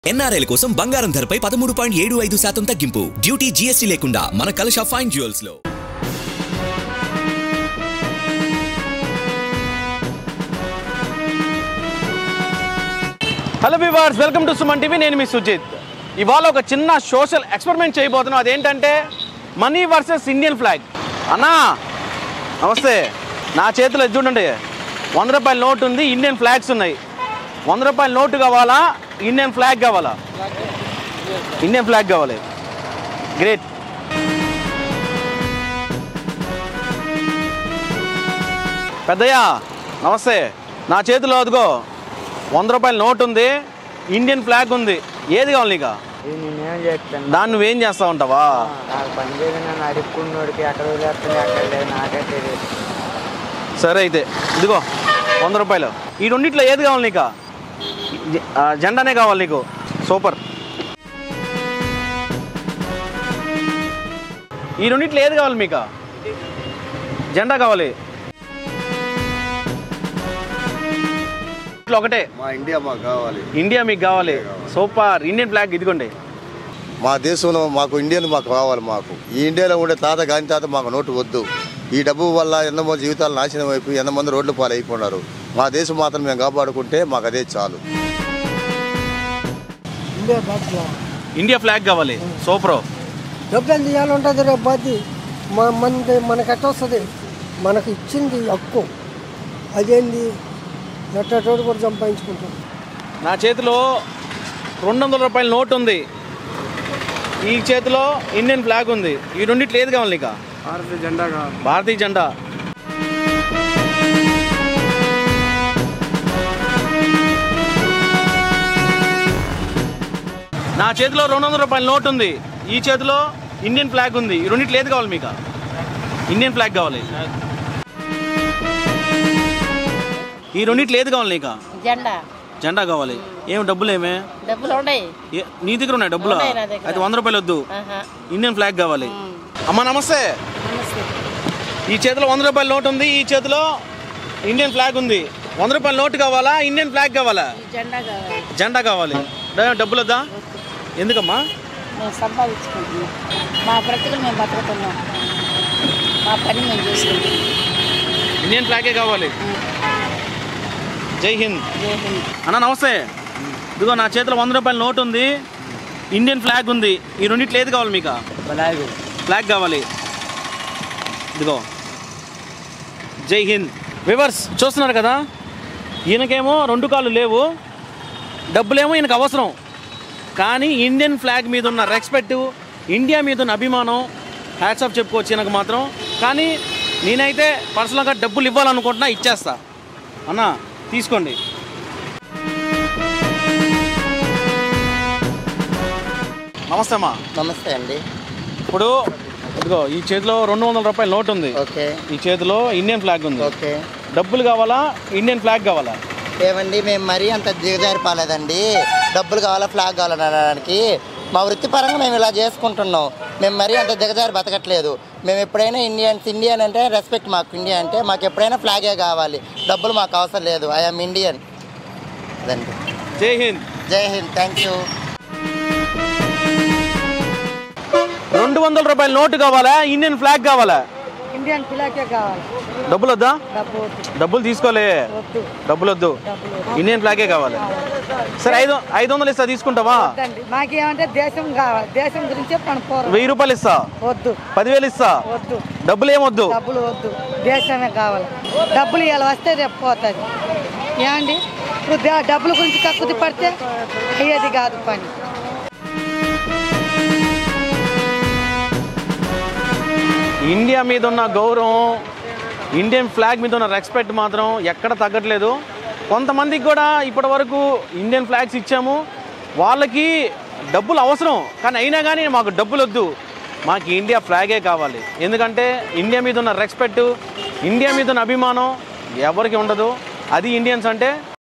ఎన్ఆర్ఐల కోసం బంగారం ధరపై పదమూడు పాయింట్ ఏడు ఐదు శాతం తగ్గింపు డ్యూటీ జీఎస్టీ లేకుండా మన కలష ఫైన్ జ్యువెల్స్ లో hello viewers welcome to Suman TV నేను మీ సుజిత్ ఇవాళ ఒక చిన్న సోషల్ ఎక్స్పెరిమెంట్ చేయబోతున్నాం అదేంటంటే మనీ వర్సెస్ ఇండియన్ ఫ్లాగ్ అన్నా నమస్తే నా చేతిలో ఇది చూడండి వంద రూపాయల నోట్ ఉంది ఇండియన్ ఫ్లాగ్స్ ఉన్నాయి వంద రూపాయల నోటు కావాలా ఇండియన్ ఫ్లాగ్ కావాలా ఇండియన్ ఫ్లాగ్ కావాలి గ్రేట్ పెద్దయ్య నమస్తే నా చేతిలో అదిగో వంద రూపాయల నోట్ ఉంది ఇండియన్ ఫ్లాగ్ ఉంది ఏది కావాలి నీకు ఇది నేనేం చెప్తాను దాన్ని నువ్వేం చేస్తా ఉంటావా నాకు పని చేయదు నన్ను అడుక్కున్నోడికి ఎక్కడ వదిలేస్తుంది ఎక్కడ లేదు నాకే తెలియదు సరే అయితే ఇదిగో వంద రూపాయలు ఈ రెండిట్లో ఏది కావాలి నీకు జె- ఆ, జెండానే కావాలి నీకు సూపర్ ఈ రెండిట్లో ఏది కావాలి మీకు జెండా కావాలి ఇట్లా ఒకటే మా ఇండియా మాకు కావాలి ఇండియా మీకు కావాలి సూపర్ ఇండియన్ ఫ్లాగ్ ఇదిగోండి మా దేశంలో మాకు ఇండియన్ మాకు కావాలి మాకు ఈ ఇండియాలో ఉండే తాత గాని తాత మాకు నోటు వద్దు ఈ డబ్బు వల్ల ఎంతమంది జీవితాలు నాశనం అయిపోయి ఎంతమంది రోడ్లు పాలు అయిపోయినారు మా దేశం మాత్రం మేము కాపాడుకుంటే మాకు అదే చాలు ఇండియా బ్యాగ్లో ఇండియా ఫ్లాగ్ కావాలి సూపర్ డబ్బు ఎంత చేయాలంటుంది రేపు బాధ్య మన మనది మనకి ఎట్ట వస్తుంది మనకి ఇచ్చింది హక్కు అదేంది ఎట్టోడు కూడా సంపాదించుకుంటాం నా చేతిలో రెండు వందల రూపాయల నోట్ ఉంది ఈ చేతిలో ఇండియన్ ఫ్లాగ్ ఉంది ఈ రెండిట్లో ఏది కావాలి నీకు భారతీయ జెండా కావాలి భారతీయ జెండా నా చేతిలో రెండు వందల రూపాయల నోట్ ఉంది ఈ చేతిలో ఇండియన్ ఫ్లాగ్ ఉంది ఈ రెండిట్లో ఏది కావాలి మీకు ఇండియన్ ఫ్లాగ్ కావాలి ఈ రెండిట్లో ఏది కావాలి నీకు జెండా జెండా కావాలి ఏం డబ్బులు ఏమే డబ్బులు ఉన్నాయి ఏ- నీ దగ్గర ఉన్నాయి డబ్బులు ఉన్నాయి నా దగ్గర. అయితే వంద రూపాయలు వద్దు ఆహా. ఇండియన్ ఫ్లాగ్ కావాలి అమ్మా నమస్తే ఈ చేతిలో వంద రూపాయల నోట్ ఉంది ఈ చేతిలో ఇండియన్ ఫ్లాగ్ ఉంది వంద రూపాయల నోట్ కావాలా ఇండియన్ ఫ్లాగ్ కావాలా ఈ జెండా కావాలి జెండా కావాలి డా- డబ్బులు వద్దా ఎందుకమ్మా మేము సంపాదించుకుంటున్నాం మా బ్రతుకులు మేము బతుకుతున్నాం మా పని మేము చేసుకుంటాం ఇండియన్ ఫ్లాగే కావాలి జై హింద్ జై హింద్ అన్న నమస్తే ఇదిగో నా చేతిలో వంద రూపాయల నోట్ ఉంది ఇండియన్ ఫ్లాగ్ ఉంది ఈ రెండిట్లో ఏది కావాలి మీకు బలాగు ఫ్లాగ్ కావాలి ఇదిగో జై హింద్ వివర్స్ చూస్తున్నారు కదా ఈయనకేమో రెండు కాళ్ళు లేవు డబ్బులేమో ఈయనకు అవసరం కానీ ఇండియన్ ఫ్లాగ్ మీద ఉన్న రెస్పెక్ట్ ఇండియా మీద ఉన్న అభిమానం హ్యాట్స్ ఆఫ్ చెప్పుకోవచ్చు ఈయనకు మాత్రం కానీ నేనైతే పర్సనల్గా డబ్బులు ఇవ్వాలనుకుంటున్నా ఇచ్చేస్తా అన్న తీసుకోండి నమస్తే అమ్మా నమస్తే అండి ఇప్పుడు ఇదిగో ఈ చేతిలో రెండు వందల రూపాయల నోట్ ఉంది ఓకే ఈ చేతిలో ఇండియన్ ఫ్లాగ్ ఉంది ఓకే డబ్బులు కావాలా ఇండియన్ ఫ్లాగ్ కావాలా ఏమండి మేము మరీ అంత దిగజారిపోలేదండి డబ్బులు కావాలా ఫ్లాగ్ కావాలనడానికి మా వృత్తిపరంగా మేము ఇలా చేసుకుంటున్నాం మేము మరీ అంత దిగజారి బతకట్లేదు మేము ఎప్పుడైనా ఇండియన్స్ ఇండియన్ అంటే రెస్పెక్ట్ మాకు ఇండియా అంటే మాకు ఎప్పుడైనా ఫ్లాగే కావాలి డబ్బులు మాకు అవసరం లేదు ఐఎమ్ ఇండియన్ అదండి జై హింద్ జై హింద్ థ్యాంక్ యూ రెండు వందల రూపాయల నోటు కావాలా ఇండియన్ ఫ్లాగ్ కావాలా ఇండియన్ పిలాకే కావాలి డబ్బులు వద్దా డబ్బు వద్దు డబ్బులు తీసుకోలే వద్దు డబ్బులు వద్దు డబ్బులు ఇండియన్ ఫ్లాగే కావాలి సరే ఐదు ఐదు వందలు ఇస్తా తీసుకుంటావా వద్దండి మాకేమంటే దేశం కావాలి దేశం గురించే మన పోరాటం వెయ్యి రూపాయలు ఇస్తా వద్దు పదివేలు ఇస్తా వద్దు డబ్బులు ఏమొద్దు డబ్బులు వద్దు దేశమే కావాలి డబ్బులు ఇలా వస్తే రేపు పోతుంది ఏమండి ఇప్పుడు దే- డబ్బుల గురించి కక్కుతి పడితే అయ్యేది కాదు పని ఇండియా మీద ఉన్న గౌరవం ఇండియన్ ఫ్లాగ్ మీద ఉన్న రెస్పెక్ట్ మాత్రం ఎక్కడ తగ్గట్లేదు కొంతమందికి కూడా ఇప్పటి వరకు ఇండియన్ ఫ్లాగ్స్ ఇచ్చాము వాళ్ళకి డబ్బులు అవసరం కానీ అయినా కానీ మాకు డబ్బులు వద్దు మాకు ఇండియా ఫ్లాగే కావాలి ఎందుకంటే ఇండియా మీద ఉన్న రెస్పెక్ట్ ఇండియా మీద ఉన్న అభిమానం ఎవరికి ఉండదు అది ఇండియన్స్ అంటే